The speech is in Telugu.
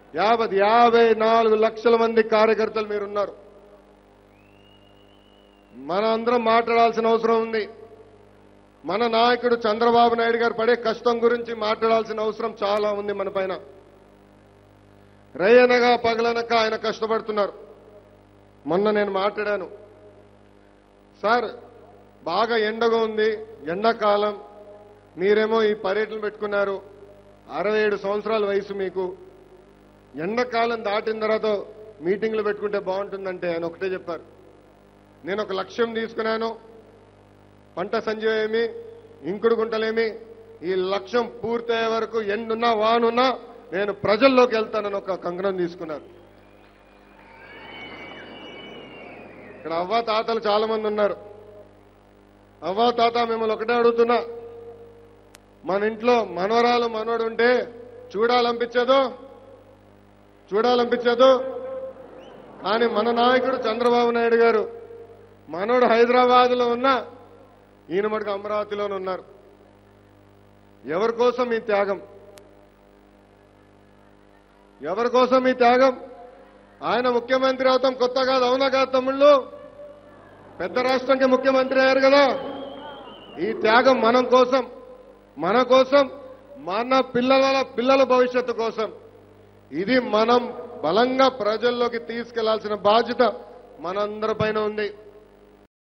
యాభై యాభై నాలుగు లక్షల మంది కార్యకర్తలు మీరున్నారు మన అందరం మాట్లాడాల్సిన అవసరం ఉంది మన నాయకుడు చంద్రబాబు నాయుడు గారు పడే కష్టం గురించి మాట్లాడాల్సిన అవసరం చాలా ఉంది మన పైన రేయనగా పగలనక ఆయన కష్టపడుతున్నారు మొన్న నేను మాట్లాడాను సార్ బాగా ఎండగా ఉంది ఎండాకాలం మీరేమో ఈ పర్యటన పెట్టుకున్నారు అరవై ఏడు సంవత్సరాల వయసు మీకు ఎండాకాలం దాటిన తర్వాత మీటింగ్లు పెట్టుకుంటే బాగుంటుందంటే ఆయన ఒకటే చెప్పారు నేను ఒక లక్ష్యం తీసుకున్నాను పంట సంజయమేమి ఇంకుడు గుంటలేమి ఈ లక్ష్యం పూర్తయ్యే వరకు ఎండున్నా వానున్నా నేను ప్రజల్లోకి వెళ్తానని ఒక కంకణం తీసుకున్నారు ఇక్కడ అవ్వ తాతలు చాలా మంది ఉన్నారు అవ్వ తాత మిమ్మల్ని ఒకటే అడుగుతున్నా మన ఇంట్లో మనవరాలు మనవడు ఉంటే చూడాలనిపించదు చూడాలనిపించదు కానీ మన నాయకుడు చంద్రబాబు నాయుడు గారు మనోడు హైదరాబాద్ లో ఉన్నా ఈయన మటుకు అమరావతిలోనే ఉన్నారు ఎవరి కోసం ఈ త్యాగం ఎవరి కోసం ఈ త్యాగం ఆయన ముఖ్యమంత్రి అవుతాం కొత్త కాదు అవునా కాదు తమ్ముళ్ళు పెద్ద రాష్ట్రంకి ముఖ్యమంత్రి అయ్యారు కదా ఈ త్యాగం మనం కోసం మన కోసం మన పిల్లల పిల్లల భవిష్యత్తు కోసం ఇది మనం బలంగా ప్రజల్లోకి తీసుకెళ్లాల్సిన బాధ్యత మనందరి పైన ఉంది